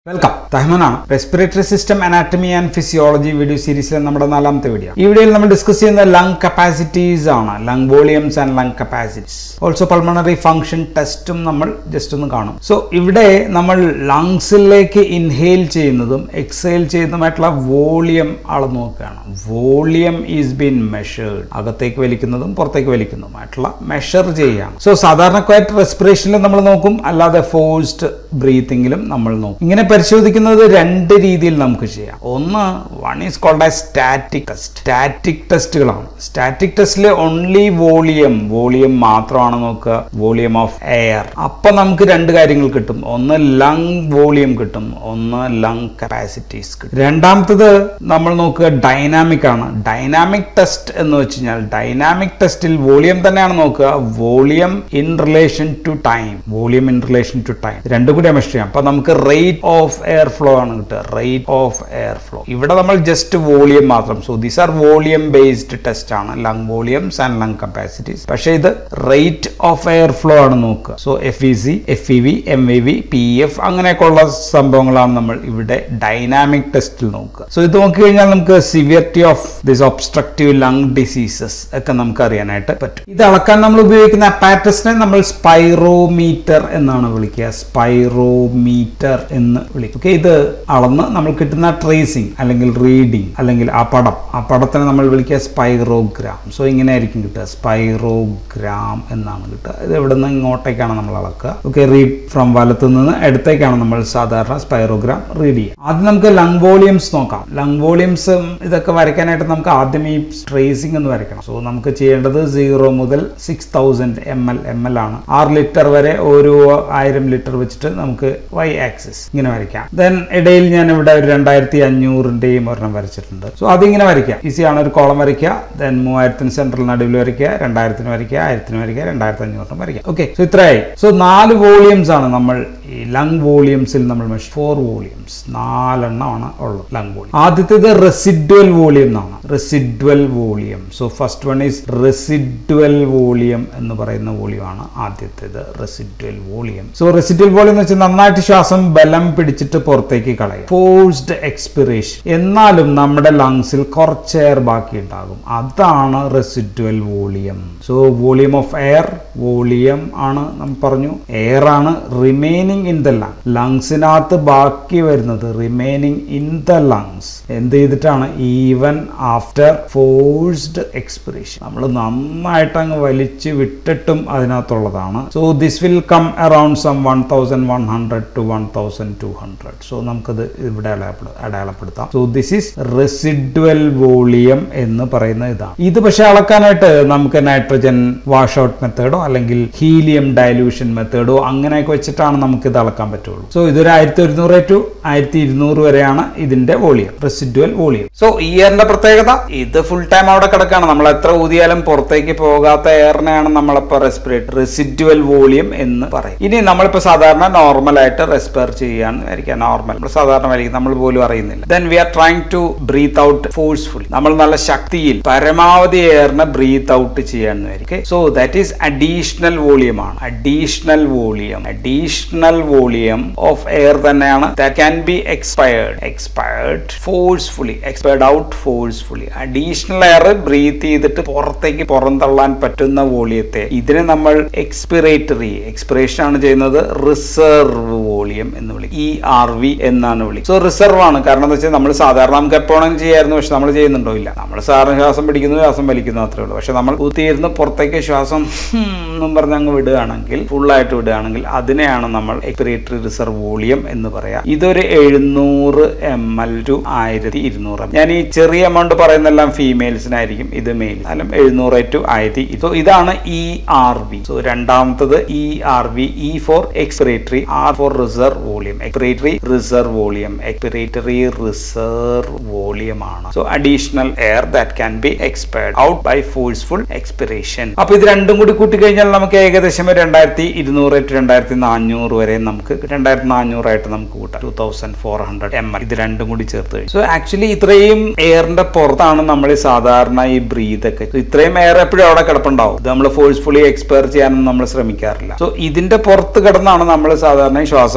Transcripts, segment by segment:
Welcome തഹ്മനാണ് respiratory system anatomy and physiology video സീരീസിലെ നമ്മുടെ നാലാമത്തെ വീഡിയോ ഈ വീഡിയോയിൽ നമ്മൾ ഡിസ്കസ് ചെയ്യുന്ന ലങ് കപ്പാസിറ്റീസ് ആണ് lung volumes and lung capacities also pulmonary function ടെസ്റ്റും നമ്മൾ ജസ്റ്റ് ഒന്ന് കാണും സോ ഇവിടെ നമ്മൾ ലങ്സിലേക്ക് ഇൻഹെയിൽ ചെയ്യുന്നതും എക്സെയിൽ ചെയ്യുന്നതുമായിട്ടുള്ള വോളിയം അളന്ന് നോക്കുകയാണ് വോളിയം ഈസ് ബീൻ മെഷേർഡ് അകത്തേക്ക് വലിക്കുന്നതും പുറത്തേക്ക് വലിക്കുന്നതുമായിട്ടുള്ള മെഷർ ചെയ്യുകയാണ് സോ സാധാരണ ക്വയറ്റ് റെസ്പിറേഷനിൽ നമ്മൾ നോക്കും അല്ലാതെ ഫോഴ്സ്ഡ് ബ്രീത്തിങ്ങിലും നമ്മൾ നോക്കും ഇങ്ങനെ പരിശോധിക്കുന്നത് രണ്ട് രീതിയിൽ നമുക്ക് ചെയ്യാം ഒന്ന് one is called as static test static ടെസ്റ്റുകളാണ് സ്റ്റാറ്റിക് ടെസ്റ്റിൽ ഓൺലി വോളിയം വോളിയം മാത്രമാണ് നോക്കുക വോളിയം ഓഫ് എയർ അപ്പൊ നമുക്ക് രണ്ട് കാര്യങ്ങൾ കിട്ടും ഒന്ന് ലങ് വോളിയം കിട്ടും ഒന്ന് ലങ് കപ്പാസിറ്റീസ് കിട്ടും രണ്ടാമത്തത് നമ്മൾ നോക്കുക ഡൈനാമിക് ആണ് ഡൈനാമിക് ടെസ്റ്റ് എന്ന് വെച്ച് കഴിഞ്ഞാൽ ഡൈനാമിക് ടെസ്റ്റിൽ വോളിയം തന്നെയാണ് നോക്കുക volume in relation to time volume in relation to time രണ്ടും കൂടി മെഷർ ചെയ്യാം അപ്പൊ നമുക്ക് റേറ്റ് ഓഫ് എയർ ഫ്ലോ ആണ് കിട്ടുക റേറ്റ് ഓഫ് എയർ ഫ്ലോ ഇവിടെ നമ്മൾ ജസ്റ്റ് വോളിയം മാത്രം so these are volume based test ആണ് lung volumes and lung capacities പക്ഷേ ഇത് റേറ്റ് ഓഫ് എയർ ഫ്ലോ ആണ് നോക്കുക so F E C F E V M E V P F അങ്ങനെയൊക്കെയുള്ള സംഭവങ്ങളാണ് നമ്മൾ ഇവിടെ ഡൈനാമിക് ടെസ്റ്റിൽ നോക്കുക സോ ഇത് നോക്കി കഴിഞ്ഞാൽ നമുക്ക് severity of this obstructive lung diseases ഒക്കെ നമുക്ക് അറിയാനായിട്ട് പറ്റും ഇത് അളക്കാൻ നമ്മൾ ഉപയോഗിക്കുന്ന അപ്പാറ്റസിനെ നമ്മൾ സ്പൈറോമീറ്റർ എന്നാണ് വിളിക്കുക സ്പൈറോമീറ്റർ എന്ന് വിളിക്കും ഓക്കെ ഇത് അളന്ന് നമ്മൾ കിട്ടുന്ന ട്രേസിംഗ് അല്ലെങ്കിൽ റീഡിംഗ് അല്ലെങ്കിൽ ആ പടം ആ പടത്തിനെ നമ്മൾ വിളിക്കുക സ്പൈറോഗ്രാം സോ ഇങ്ങനെ ആയിരിക്കും കിട്ടുക സ്പൈറോഗ്രാം എന്നാണ് കിട്ടുക ഇത് എവിടെ നിന്ന് ഇങ്ങോട്ടേക്കാണ് നമ്മൾ അളക്കുക ഓക്കെ റീഡ് ഫ്രം വലത്ത് നിന്ന് ഇടത്തേക്കാണ് നമ്മൾ സാധാരണ സ്പൈറോഗ്രാം റീഡ് ചെയ്യുക ആദ്യം നമുക്ക് ലങ് വോളിയംസ് നോക്കാം ലങ് വോളിയംസ് ഇതൊക്കെ വരയ്ക്കാനായിട്ട് നമുക്ക് ആദ്യം ഈ ട്രേസിംഗ് എന്ന് വരയ്ക്കണം സോ നമുക്ക് ചെയ്യേണ്ടത് സീറോ മുതൽ six thousand M L M L ആണ് ആറ് ലിറ്റർ വരെ ഓരോ ആയിരം ലിറ്റർ വെച്ചിട്ട് നമുക്ക് വൈ ആക്സിസ് ഇങ്ങനെ വരയ്ക്കാം ദെൻ ഇടയിൽ ഞാൻ ഇവിടെ ഒരു രണ്ടായിരത്തി അഞ്ഞൂറിന്റെയും ഒരെണ്ണം വരച്ചിട്ടുണ്ട് സോ അതിങ്ങനെ വരയ്ക്കാം ഈസിയാണ് ഒരു കോളം വരയ്ക്കുക ദെൻ മൂവായിരത്തിന് സെൻട്രൽ നടുവിൽ വരയ്ക്കുക രണ്ടായിരത്തിന് വരയ്ക്കുക ആയിരത്തിന് വരയ്ക്കുക രണ്ടായിരത്തി അഞ്ഞൂറിനും വരയ്ക്കുക ഓക്കെ സോ ഇത്രയായി സോ നാല് വോളിയംസ് ആണ് നമ്മൾ ഈ ലങ് വോളിയംസിൽ നമ്മൾ മെഷർ ഫോർ വോളിയംസ് നാലെണ്ണമാണ് ഉള്ളത് ലങ് വോളിയം ആദ്യത്തേത് റെസിഡ്വൽ വോളിയം എന്നാണ് residual volume so first one is residual volume എന്ന് പറയുന്ന വോളിയമാണ് ആദ്യത്തേത് residual volume so residual volume എന്ന് വെച്ചാൽ നന്നായിട്ട് ശ്വാസം ബലം പിടിച്ചിട്ട് പുറത്തേക്ക് കളയും ഫോഴ്സ്ഡ് എക്സ്പിറേഷൻ എന്നാലും നമ്മുടെ ലങ്സിൽ കുറച്ച് എയർ ബാക്കി ഉണ്ടാകും അതാണ് residual volume so volume of air volume ആണ് നമ്മൾ പറഞ്ഞു എയർ ആണ് റിമൈനിങ് ഇൻ ദ ലങ് ലങ്സിനകത്ത് ബാക്കി വരുന്നത് റിമൈനിങ് ഇൻ ദ ലങ്സ് എന്ത് ചെയ്തിട്ടാണ് ഈവൻ ആഫ്റ്റർ ഫോഴ്സ്ഡ് എക്സ്പിറേഷൻ നമ്മൾ നന്നായിട്ട് അങ്ങ് വലിച്ചു വിട്ടിട്ടും അതിനകത്തുള്ളതാണ് so this will come around some one thousand one hundred to one thousand two hundred so നമുക്കത് ഇവിടെ അടയാളപ്പെടു- അടയാളപ്പെടുത്താം so this is residual volume എന്ന് പറയുന്ന ഇതാണ് ഇത് പക്ഷെ അളക്കാനായിട്ട് നമുക്ക് നൈട്രജൻ വാഷ് ഔട്ട് മെത്തേഡോ അല്ലെങ്കിൽ ഹീലിയം ഡയലൂഷൻ മെത്തേഡോ അങ്ങനെയൊക്കെ വെച്ചിട്ടാണ് നമുക്ക് ഇത് അളക്കാൻ പറ്റുള്ളൂ സോ ഇതൊരു ആയിരത്തി ഒരുന്നൂറ് ടു ആയിരത്തി ഇരുന്നൂറ് വരെയാണ് ഇതിന്റെ വോളിയം റെസിഡ്വൽ വോളിയം സോ ഈ എയറിന്റെ പ്രത്യേകത ഇത് ഫുൾ ടൈം അവിടെ കിടക്കാണ് നമ്മൾ എത്ര ഊതിയാലും പുറത്തേക്ക് പോകാത്ത എയറിനെയാണ് നമ്മളിപ്പോ റെസ്പിറേറ്റ് റെസിഡ്വൽ വോളിയം എന്ന് പറയും ഇനി നമ്മളിപ്പോ സാധാരണ നോർമൽ ആയിട്ട് റെസ്പയർ ചെയ്യാന്ന് വിചാരിക്കുക നോർമൽ നമ്മൾ സാധാരണ വലിക്കും നമ്മൾ പോലും അറിയുന്നില്ല then we are trying to breathe out forcefully നമ്മൾ നല്ല ശക്തിയിൽ പരമാവധി എയറിനെ ബ്രീത്ത് ഔട്ട് ചെയ്യാന്ന് വിചാരിക്കും so that is additional volume ആണ് additional volume additional volume of air തന്നെയാണ് that can be expired expired forcefully expired out forcefully additional air breathe ചെയ്തിട്ട് പുറത്തേക്ക് പുറന്തള്ളാൻ പറ്റുന്ന വോളിയത്തെ ഇതിനെ നമ്മൾ എക്സ്പിറേറ്ററി എക്സ്പിറേഷൻ ആണ് ചെയ്യുന്നത് റിസർവ് വോളിയം എന്ന് വിളിക്കും ഇ ആർ വി എന്നാണ് വിളിക്കുക സോ റിസർവ് ആണ് കാരണം എന്താ വെച്ചാൽ നമ്മൾ സാധാരണ നമുക്ക് എപ്പോഴും ചെയ്യായിരുന്നു പക്ഷെ നമ്മൾ ചെയ്യുന്നുണ്ടോ ഇല്ല നമ്മൾ സാധാരണ ശ്വാസം പിടിക്കുന്നു ശ്വാസം വലിക്കുന്നു അത്രേ ഉള്ളൂ പക്ഷെ നമ്മൾ കുത്തിയിരുന്ന് പുറത്തേക്ക് ശ്വാസം ഹും എന്നും പറഞ്ഞ് അങ്ങ് വിടുകയാണെങ്കിൽ ഫുള്ളായിട്ട് വിടുകയാണെങ്കിൽ അതിനെയാണ് നമ്മൾ എക്സ്പിറേറ്ററി റിസർവ് വോളിയം എന്ന് പറയാം ഇതൊരു എഴുന്നൂറ് എം എൽ ടു ആയിരത്തി ഇരുന്നൂറ് ഞാൻ ഈ ചെറിയ എമൗണ്ട് പറയുന്നെല്ലാം ഫീമെയിൽസിനായിരിക്കും ഇത് മെയിൽ അല്ല എഴുന്നൂറ് ടു ആയിരത്തി സോ ഇതാണ് ഇ ആർ വി സോ രണ്ടാമത്തത് E R V E for expiratory R for reserve volume expiratory reserve volume expiratory reserve volume ആണ് so additional air that can be expired out by forceful expiration അപ്പൊ ഇത് രണ്ടും കൂടി കൂട്ടി കഴിഞ്ഞാൽ നമുക്ക് ഏകദേശം ഒരു രണ്ടായിരത്തി ഇരുന്നൂറ് ടു രണ്ടായിരത്തി നാനൂറ് വരെ നമുക്ക് രണ്ടായിരത്തി നാനൂറായിട്ട് നമുക്ക് കൂട്ടാം two thousand four hundred M L ഇത് രണ്ടും കൂടി ചേർത്ത് കഴിഞ്ഞു സോ ആക്ച്വലി ഇത്രയും എയറിന്റെ പുറത്താണ് നമ്മൾ ഈ സാധാരണ ഈ ബ്രീത്ത് ഒക്കെ So ഇത്രയും എയർ എപ്പോഴും അവിടെ കിടപ്പുണ്ടാവും ഇത് നമ്മൾ ഫോഴ്സ്ഫുള്ളി എക്സ്പയർ ചെയ്യാനൊന്നും നമ്മൾ ശ്രമിക്കാറില്ല സോ ഇതിന്റെ പുറത്ത് കിടന്നാണ് നമ്മൾ സാധാരണ ഈ ശ്വാസം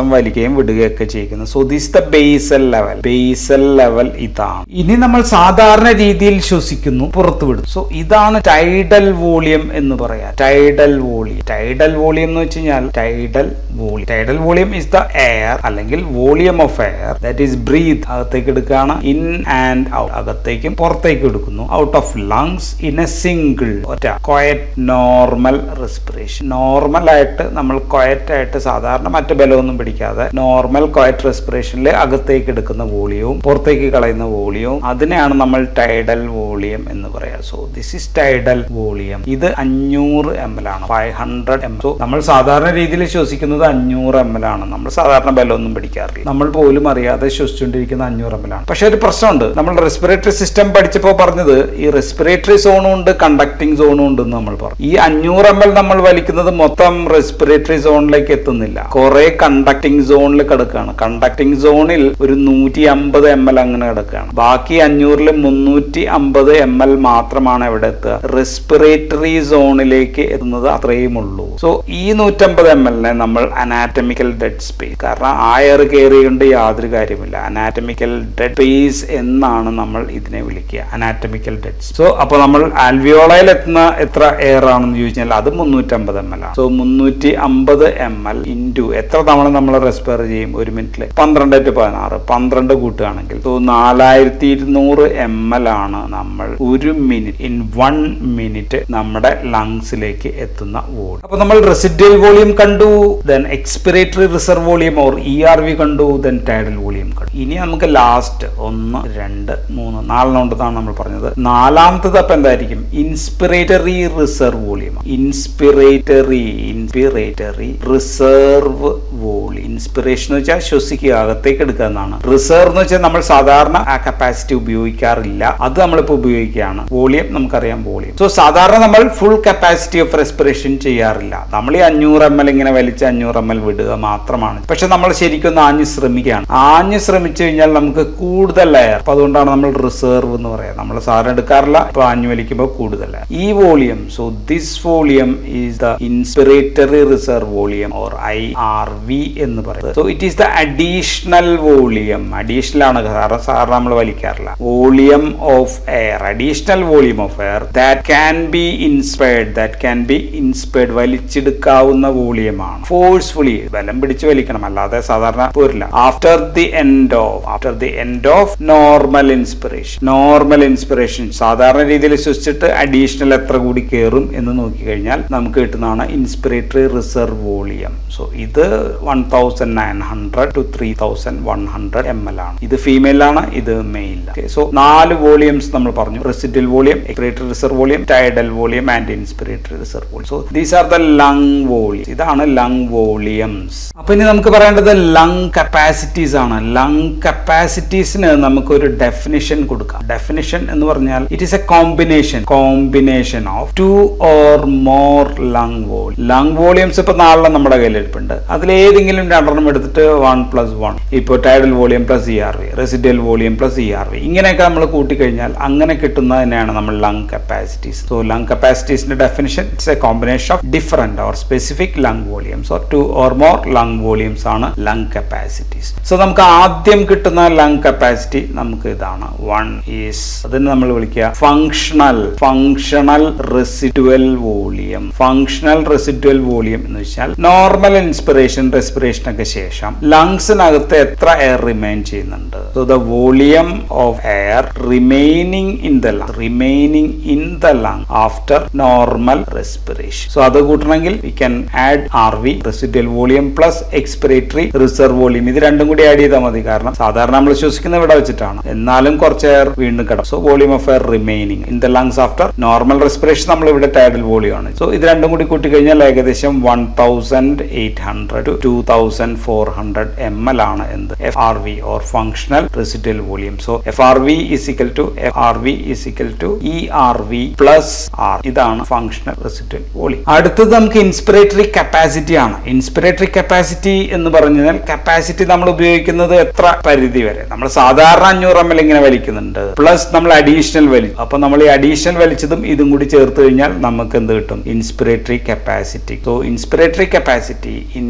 ശ്വാസം വലിക്കുകയും വിടുകയൊക്കെ ചെയ്യുന്നത് so this the basal level basal level ഇതാണ് ഇനി നമ്മൾ സാധാരണ രീതിയിൽ ശ്വസിക്കുന്നു പുറത്തു വിടും സോ ഇതാണ് ടൈഡൽ വോളിയം എന്ന് പറയാം ടൈഡൽ വോളിയം ടൈഡൽ വോളിയം എന്ന് വെച്ച് കഴിഞ്ഞാൽ tidal volume tidal volume is the air അല്ലെങ്കിൽ volume of air that is breathe അകത്തേക്ക് എടുക്കുകയാണ് ഇൻ ആൻഡ് ഔട്ട് അകത്തേക്കും പുറത്തേക്ക് എടുക്കുന്നു out of lungs in a single ഒറ്റ ക്വയറ്റ് നോർമൽ റെസ്പിറേഷൻ നോർമൽ ആയിട്ട് നമ്മൾ ക്വയറ്റ് ആയിട്ട് സാധാരണ മറ്റു ബലമൊന്നും പിടിക്കാതെ നോർമൽ ക്വയറ്റ് റെസ്പിറേഷനിൽ അകത്തേക്ക് എടുക്കുന്ന വോളിയവും പുറത്തേക്ക് കളയുന്ന വോളിയവും അതിനെയാണ് നമ്മൾ ടൈഡൽ വോളിയം എന്ന് പറയാം so this is tidal volume ഇത് അഞ്ഞൂറ് എം എൽ ആണ് ഫൈവ് ഹൺഡ്രഡ് എം സോ നമ്മൾ സാധാരണ രീതിയിൽ ശ്വസിക്കുന്നത് അഞ്ഞൂറ് എം എൽ ആണ് നമ്മൾ സാധാരണ ബലമൊന്നും പിടിക്കാറില്ല നമ്മൾ പോലും അറിയാതെ ശ്വസിച്ചുകൊണ്ടിരിക്കുന്ന അഞ്ഞൂറ് എം എൽ ആണ് പക്ഷെ ഒരു പ്രശ്നമുണ്ട് നമ്മൾ റെസ്പിറേറ്ററി സിസ്റ്റം പഠിച്ചപ്പോൾ പറഞ്ഞത് ഈ റെസ്പിറേറ്ററി സോണും ഉണ്ട് കണ്ടക്ടിങ് സോണും ഉണ്ട് എന്ന് നമ്മൾ പറഞ്ഞു ഈ അഞ്ഞൂറ് എം എൽ നമ്മൾ വലിക്കുന്നത് മൊത്തം റെസ്പിറേറ്ററി സോണിലേക്ക് എത്തുന്നില്ല കുറെ കണ്ടക്ടിങ് സോണിൽ കിടക്കുകയാണ് കണ്ടക്ടിങ് സോണിൽ ഒരു നൂറ്റി അമ്പത് എം എൽ അങ്ങനെ കിടക്കുകയാണ് ബാക്കി അഞ്ഞൂറിൽ മുന്നൂറ്റി അമ്പത് എം എൽ മാത്രമാണ് എവിടെ എത്തുക റെസ്പിറേറ്ററി സോണിലേക്ക് എത്തുന്നത് അത്രയും ഉള്ളൂ സോ ഈ നൂറ്റമ്പത് എം എല്ലിനെ നമ്മൾ അനാറ്റമിക്കൽ ഡെഡ് സ്പേസ് കാരണം ആ എയർ കയറി കൊണ്ട് യാതൊരു കാര്യമില്ല അനാറ്റമിക്കൽ ഡെഡ് സ്പേസ് എന്നാണ് നമ്മൾ ഇതിനെ വിളിക്കുക അനാറ്റമിക്കൽ ഡെഡ് സോ അപ്പോൾ നമ്മൾ ആൽവിയോളയിൽ എത്തുന്ന എത്ര എയർ ആണെന്ന് ചോദിച്ചാൽ അത് മുന്നൂറ്റമ്പത് എം എൽ ആണ് സോ മുന്നൂറ്റി അമ്പത് എം എൽ ഇൻറ്റു എത്ര തവണ നമ്മൾ റെസ്പയർ ചെയ്യും ഒരു മിനിറ്റിൽ പന്ത്രണ്ട് ടു പതിനാറ് പന്ത്രണ്ട് കൂട്ടുകയാണെങ്കിൽ സോ നാലായിരത്തി ഇരുന്നൂറ് എം എൽ ആണ് നമ്മൾ ഒരു മിനിറ്റ് ഇൻ വൺ മിനിറ്റ് നമ്മുടെ ലങ്സിലേക്ക് എത്തുന്ന വോളിയം അപ്പൊ നമ്മൾ റെസിഡ്യൽ വോളിയം കണ്ടു then expiratory reserve volume or E R V കണ്ടു ദെൻ ടൈഡൽ വോളിയം കണ്ടു ഇനി നമുക്ക് ലാസ്റ്റ് ഒന്ന് രണ്ട് മൂന്ന് നാലെണ്ണമുണ്ടെന്നാണ് നമ്മൾ പറഞ്ഞത് നാലാമത്തത് അപ്പൊ എന്തായിരിക്കും inspiratory reserve volume inspiratory inspiratory reserve volume inspiration എന്ന് വെച്ചാൽ ശ്വസിക്കുക അകത്തേക്ക് എടുക്കുക എന്നാണ് റിസർവ് എന്ന് വെച്ചാൽ നമ്മൾ സാധാരണ ആ കപ്പാസിറ്റി ഉപയോഗിക്കാറില്ല അത് നമ്മളിപ്പോൾ ഉപയോഗിക്കുകയാണ് വോളിയം നമുക്കറിയാം വോളിയം സോ സാധാരണ നമ്മൾ ഫുൾ കപ്പാസിറ്റി ഓഫ് റെസ്പിറേഷൻ ചെയ്യാറില്ല നമ്മൾ ഈ അഞ്ഞൂറ് എം എൽ ഇങ്ങനെ വലിച്ച് അഞ്ഞൂറ് എം എൽ വിടുക മാത്രമാണ് പക്ഷെ നമ്മൾ ശരിക്കും ഒന്ന് ആഞ്ഞ് ശ്രമിക്കുകയാണ് ആഞ്ഞ് ശ്രമിച്ചു കഴിഞ്ഞാൽ നമുക്ക് കൂടുതൽ എയർ അപ്പൊ അതുകൊണ്ടാണ് നമ്മൾ റിസർവ് എന്ന് പറയാം നമ്മൾ സാധാരണ എടുക്കാറില്ല ഇപ്പൊ ആഞ്ഞു വലിക്കുമ്പോൾ കൂടുതൽ air. ഈ volume so this volume is the inspiratory reserve volume or I R V എന്ന് പറയുന്നത് so it is the additional volume additional ആണ് കാരണം സാധാരണ നമ്മൾ വലിക്കാറില്ല volume of air additional volume of air that can be inspired that can be inspired വലിച്ചെടുക്കാവുന്ന വോളിയമാണ് forcefully ബലം പിടിച്ച് വലിക്കണം അല്ലാതെ സാധാരണ പോരില്ല after the end of after the end of normal inspiration normal inspiration സാധാരണ രീതിയിൽ ശ്വസിച്ചിട്ട് അഡീഷണൽ എത്ര കൂടി കയറും എന്ന് നോക്കിക്കഴിഞ്ഞാൽ നമുക്ക് കിട്ടുന്നതാണ് ഇൻസ്പിറേറ്ററി റിസർവ് വോളിയം സോ ഇത് one thousand nine hundred to three thousand one hundred M L ആണ് ഇത് ഫീമെയിൽ ആണ് ഇത് മെയിൽ സോ നാല് വോളിയംസ് നമ്മൾ പറഞ്ഞു residual volume expiratory reserve volume tidal volume and inspiratory reserve volume so these are the lung volume ഇതാണ് lung volumes അപ്പൊ ഇനി നമുക്ക് പറയേണ്ടത് ലങ് കപ്പാസിറ്റീസ് ആണ് ലങ് കപ്പാസിറ്റീസിന് നമുക്ക് ഒരു ഡെഫിനിഷൻ കൊടുക്കാം ഡെഫിനിഷൻ എന്ന് പറഞ്ഞാൽ it is a combination combination of two or more lung volume lung volumes ഇപ്പൊ നാളെ നമ്മുടെ കയ്യിലിരിപ്പുണ്ട് അതിലേതെങ്കിലും രണ്ടെണ്ണം എടുത്തിട്ട് വൺ പ്ലസ് വൺ ഇപ്പോൾ tidal volume plus E R V residual volume plus E R V ഇങ്ങനെയൊക്കെ നമ്മൾ കൂട്ടിക്കഴിഞ്ഞാൽ അങ്ങനെ കിട്ടുന്നതിനെയാണ് നമ്മൾ ലങ് കപ്പാസിറ്റീസ് സോ ലങ് കപ്പാസിറ്റീസിന്റെ definition it's a combination of different or specific lung volumes or two or more lung volumes ആണ് lung capacities so നമുക്ക് ആദ്യം കിട്ടുന്ന ലങ് കപ്പാസിറ്റി നമുക്ക് ഇതാണ് വൺ ഈസ് അതിന് നമ്മൾ വിളിക്കുക functional functional residual volume functional residual volume എന്ന് വെച്ചാൽ നോർമൽ ഇൻസ്പിറേഷൻ റെസ്പിറേഷൻ ഒക്കെ ശേഷം ലങ്സിനകത്ത് എത്ര എയർ റിമൈൻ ചെയ്യുന്നുണ്ട് so the volume of air remaining in the lung remaining in the lung after normal respiration so അത് കൂട്ടണമെങ്കിൽ we can add R V residual volume plus expiratory reserve volume ഇത് രണ്ടും കൂടി ആഡ് ചെയ്താൽ മതി കാരണം സാധാരണ നമ്മൾ ശ്വസിക്കുന്ന ഇവിടെ വെച്ചിട്ടാണ് എന്നാലും കുറച്ച് എയർ വീണ്ടും കിടക്കും so volume of air remaining in the lungs after normal respiration നമ്മൾ ഇവിടെ ടൈഡൽ വോളിയം ആണ് സോ ഇത് രണ്ടും കൂടി കൂട്ടി കഴിഞ്ഞാൽ ഏകദേശം one thousand eight hundred to two thousand four hundred M L ആണ് എന്ത് F R V or functional residual volume so F R V is equal to F R V is equal to E R V plus R ഇതാണ് functional residual volume അടുത്തത് നമുക്ക് inspiratory capacity ആണ് inspiratory capacity എന്ന് പറഞ്ഞാൽ capacity നമ്മൾ ഉപയോഗിക്കുന്നത് എത്ര പരിധി വരെ നമ്മൾ സാധാരണ അഞ്ഞൂറ് എം എൽ ഇങ്ങനെ വലിക്കുന്നുണ്ട് പ്ലസ് നമ്മൾ അഡീഷണൽ വലിച്ചു അപ്പൊ നമ്മൾ ഈ അഡീഷണൽ വലിച്ചതും ഇതും കൂടി ചേർത്ത് കഴിഞ്ഞാൽ നമുക്ക് എന്ത് കിട്ടും inspiratory capacity so inspiratory capacity inspiratory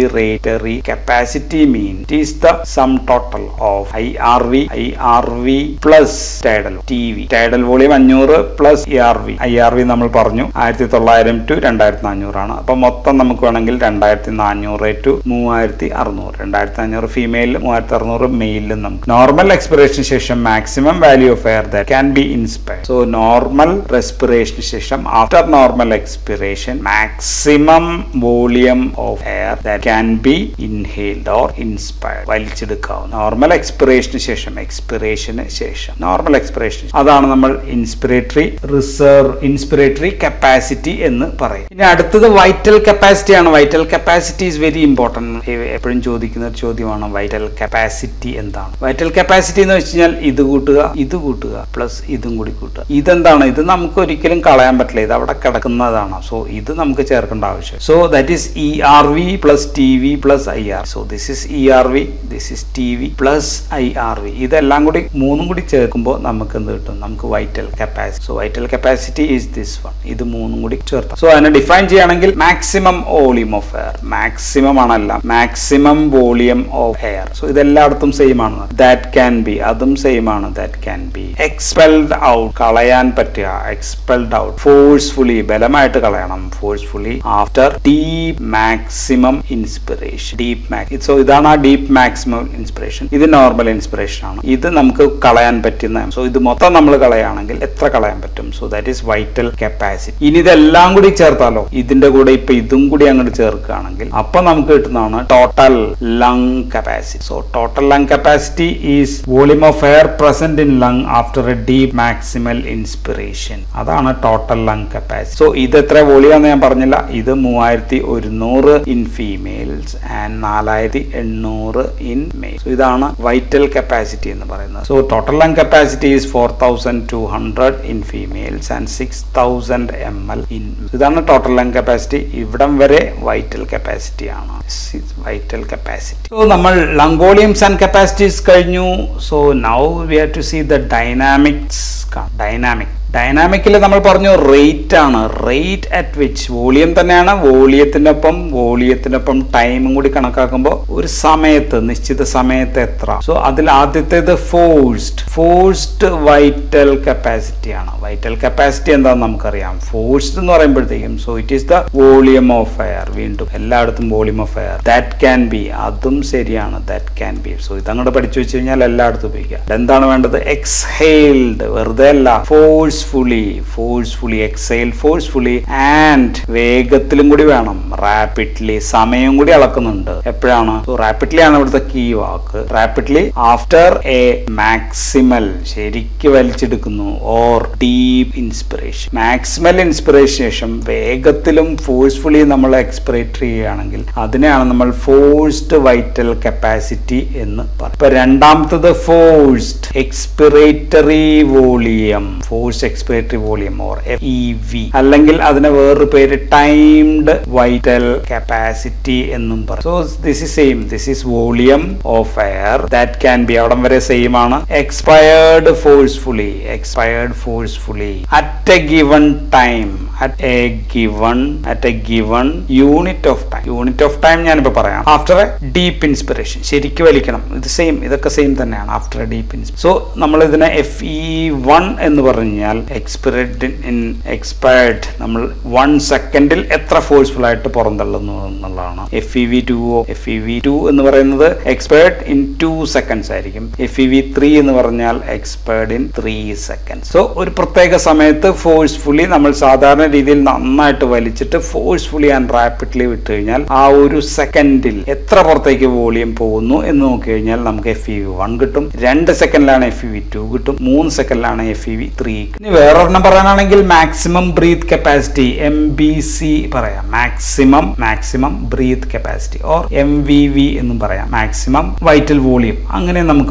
inspiratory capacity mean it is the sum total of I R V I R V plus tidal T V tidal volume അഞ്ഞൂറ് plus E R V I R V നമ്മൾ പറഞ്ഞു ആയിരത്തി തൊള്ളായിരം to രണ്ടായിരത്തി നാനൂറാണ് അപ്പൊ മൊത്തം നമുക്ക് വേണമെങ്കിൽ രണ്ടായിരത്തി നാനൂറ് ടു മൂവായിരത്തി അറുന്നൂറ് രണ്ടായിരത്തി അഞ്ഞൂറ് ഫീമെയിലും മൂവായിരത്തി അറുന്നൂറ് മെയിലും നമുക്ക് നോർമൽ എക്സ്പിറേഷന് ശേഷം maximum value of air that can be inspire so normal റെസ്പിറേഷന് ശേഷം after normal expiration maximum volume of air that can be inhaled or inspired വലിച്ചെടുക്കാവുന്ന നോർമൽ എക്സ്പിറേഷന് ശേഷം എക്സ്പിറേഷന് ശേഷം നോർമൽ എക്സ്പിറേഷൻ അതാണ് നമ്മൾ ഇൻസ്പിറേറ്ററി റിസർവ് ഇൻസ്പിറേറ്ററി കപ്പാസിറ്റി എന്ന് പറയും ഇനി അടുത്തത് വൈറ്റൽ കപ്പാസിറ്റി ആണ് vital capacity is very important എപ്പോഴും ചോദിക്കുന്ന ഒരു ചോദ്യമാണ് വൈറ്റൽ കപ്പാസിറ്റി എന്താണ് വൈറ്റൽ കപ്പാസിറ്റി എന്ന് വെച്ച് കഴിഞ്ഞാൽ ഇത് കൂട്ടുക ഇത് കൂട്ടുക പ്ലസ് ഇതും കൂടി കൂട്ടുക ഇതെന്താണ് ഇത് നമുക്ക് ഒരിക്കലും കളയാൻ പറ്റില്ല ഇത് അവിടെ കിടക്കുന്നതാണ് സോ ഇത് നമുക്ക് ചേർക്കേണ്ട ആവശ്യം so that is E R V plus T V plus I R so this is E R V this is T V plus I R V ഇതെല്ലാം കൂടി മൂന്നും കൂടി ചേർക്കുമ്പോൾ നമുക്ക് എന്ത് കിട്ടും നമുക്ക് vital capacity so vital capacity is this one ഇത് മൂന്നും കൂടി ചേർത്താം സോ അതിനെ ഡിഫൈൻ ചെയ്യുകയാണെങ്കിൽ maximum volume of air maximum ആണല്ല maximum volume of air so ഇതെല്ലായിടത്തും സെയിം ആണ് ദാറ്റ് ക്യാൻ ബി അതും സെയിം ആണ് that can be expelled out കളയാൻ പറ്റുക എക്സ്പെൽഡ് ഔട്ട് ഫോഴ്സ്ഫുള്ളി ബലമായിട്ട് കളയണം forcefully after deep maximum inspiration deep max so ഇതാണ് ആ ഡീപ് മാക്സിമം ഇൻസ്പിറേഷൻ ഇത് നോർമൽ ഇൻസ്പിറേഷൻ ആണ് ഇത് നമുക്ക് കളയാൻ പറ്റുന്ന സോ ഇത് മൊത്തം നമ്മൾ കളയുകയാണെങ്കിൽ എത്ര കളയാൻ പറ്റും so that is vital capacity ഇനി ഇതെല്ലാം കൂടി ചേർത്താലോ ഇതിന്റെ കൂടെ ഇപ്പൊ ഇതും കൂടി അങ്ങോട്ട് ചേർക്കുകയാണെങ്കിൽ അപ്പൊ നമുക്ക് കിട്ടുന്നതാണ് total lung capacity so total lung capacity is volume of air present in lung after a deep maximal inspiration അതാണ് ടോട്ടൽ ലങ് കപ്പാസിറ്റി സോ ഇത് എത്ര വോളിയാന്ന് ഞാൻ പറഞ്ഞില്ല ഇത് മൂവായിരത്തി ഒരുന്നൂറ് ഇൻ ഫീമെയിൽസ് ആൻഡ് നാലായിരത്തി എണ്ണൂറ് ഇൻ മെയിൽ സോ ഇതാണ് വൈറ്റൽ കപ്പാസിറ്റി എന്ന് പറയുന്നത് so total lung capacity is four thousand two hundred in females and six thousand M L in ഇതാണ് ടോട്ടൽ ലങ് കപ്പാസിറ്റി ഇവിടം വരെ വൈറ്റൽ കപ്പാസിറ്റി ആണ് വൈറ്റൽ കപ്പാസിറ്റി സോ നമ്മൾ ലങ് വോളിയംസ് ആൻഡ് കപ്പാസിറ്റീസ് കഴിഞ്ഞു so now we have to see the dynamics dynamic ഡൈനാമിക്കിൽ നമ്മൾ പറഞ്ഞു rate ആണ് റേറ്റ് അറ്റ് വിച്ച് വോളിയം തന്നെയാണ് വോളിയത്തിനൊപ്പം വോളിയത്തിനൊപ്പം ടൈമും കൂടി കണക്കാക്കുമ്പോൾ ഒരു സമയത്ത് നിശ്ചിത സമയത്ത് എത്ര സോ അതിൽ ആദ്യത്തേത് ഫോഴ്സ്ഡ് ഫോഴ്സ്ഡ് വൈറ്റൽ കപ്പാസിറ്റി ആണ് വൈറ്റൽ കപ്പാസിറ്റി എന്താണെന്ന് നമുക്കറിയാം ഫോഴ്സ്ഡ് എന്ന് പറയുമ്പോഴത്തേക്കും so it is the volume of air വീണ്ടും എല്ലായിടത്തും volume of air that can be അതും ശരിയാണ് ദാറ്റ് ക്യാൻ ബി സോ ഇതങ്ങോട്ട് പഠിച്ചു വെച്ച് കഴിഞ്ഞാൽ എല്ലായിടത്തും ഉപയോഗിക്കാം എന്താണ് വേണ്ടത് എക്സ്ഹെയിൽഡ് വെറുതെ അല്ല forcefully forcefully exhale forcefully and വേഗത്തിലും കൂടി വേണം റാപ്പിഡ്ലി സമയം കൂടി അളക്കുന്നുണ്ട് എപ്പോഴാണ് റാപ്പിഡ്ലി ആണ് ഇവിടുത്തെ കീ വാക്ക് റാപ്പിഡ്ലി ആഫ്റ്റർ എ മാക്സിമൽ ശരിക്ക് വലിച്ചെടുക്കുന്നു or deep inspiration maximal inspiration ശേഷം വേഗത്തിലും ഫോഴ്സ്ഫുള്ളി നമ്മൾ എക്സ്പിറേറ്റ് ചെയ്യുകയാണെങ്കിൽ അതിനെയാണ് നമ്മൾ ഫോഴ്സ്ഡ് വൈറ്റൽ കപ്പാസിറ്റി എന്ന് പറയും ഇപ്പൊ രണ്ടാമത്തത് forced expiratory volume force expiratory volume or E V അല്ലെങ്കിൽ അതിന് വേറൊരു പേര് ടൈംഡ് വൈറ്റൽ കപ്പാസിറ്റി എന്നും പറയും so this is same this is volume of air that can be അവിടം വരെ സെയിം ആണ് expired forcefully expired forcefully at a given time at a given at a given unit of time unit of time ഞാനിപ്പോ പറയാം after a deep inspiration ശരിക്കും വലിക്കണം ഇത് same ഇതൊക്കെ same തന്നെയാണ് after a deep inspiration so നമ്മൾ ഇതിനെ F E one എന്ന് പറഞ്ഞാൽ എക്സ്പിറേറ്റ് ഇൻ എക്സ്പയർഡ് നമ്മൾ വൺ സെക്കൻഡിൽ എത്ര ഫോഴ്സ്ഫുൾ ആയിട്ട് പുറന്തള്ളുന്നു എന്നുള്ളതാണ് F E V two F E V two എന്ന് പറയുന്നത് എക്സ്പയർഡ് ഇൻ ടു സെക്കൻഡ്സ് ആയിരിക്കും എഫ് ഇ വി ത്രീ എന്ന് പറഞ്ഞാൽ expired in three seconds so ഒരു പ്രത്യേക സമയത്ത് ഫോഴ്സ്ഫുള്ളി നമ്മൾ സാധാരണ രീതിയിൽ നന്നായിട്ട് വലിച്ചിട്ട് ഫോഴ്സ്ഫുള്ളി ആൻഡ് റാപ്പിഡ്ലി വിട്ട് കഴിഞ്ഞാൽ ആ ഒരു സെക്കൻഡിൽ എത്ര പുറത്തേക്ക് വോളിയം പോകുന്നു എന്ന് നോക്കി കഴിഞ്ഞാൽ നമുക്ക് എഫ് ഇ വി വൺ കിട്ടും രണ്ട് സെക്കൻഡിലാണ് എഫ് ഇ വി ടു കിട്ടും മൂന്ന് സെക്കൻഡിലാണ് എഫ് ഇ വി ത്രീ ഇനി വേറൊരെണ്ണം പറയാനാണെങ്കിൽ maximum breath capacity M B C പറയാം maximum maximum breath capacity or M V V എന്നും പറയാം മാക്സിമം വൈറ്റൽ വോളിയം അങ്ങനെ നമുക്ക് പറയാം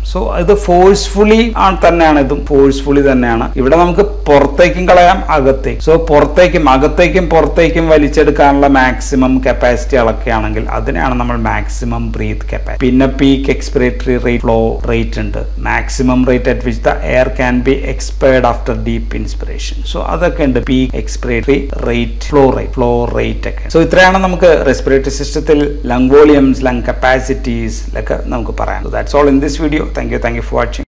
സോ ഇത് ഫോഴ്സ്ഫുള്ളി തന്നെയാണ് ഇതും ഫോഴ്സ്ഫുള്ളി തന്നെയാണ് ഇവിടെ നമുക്ക് പുറത്തേക്കും കളയാം അകത്തേക്ക് സോ പുറത്തേക്കും അകത്തേക്കും പുറത്തേക്കും വലിച്ചെടുക്കാനുള്ള മാക്സിമം കപ്പാസിറ്റി അളക്കുകയാണെങ്കിൽ അതിനെയാണ് നമ്മൾ മാക്സിമം ബ്രീത്ത് കപ്പാസിറ്റി പിന്നെ peak expiratory rate flow rate ഉണ്ട് maximum rate at which the air can be expired after deep inspiration so അതൊക്കെ ഉണ്ട് peak expiratory rate flow rate flow rate ഒക്കെ സോ ഇത്രയാണ് നമുക്ക് റെസ്പിറേറ്ററി സിസ്റ്റത്തിൽ ലങ് വോളിയംസ് ലങ് കപ്പാസിറ്റീസ് ഒക്കെ നമുക്ക് പറയാം that's all in this video thank you thank you for watching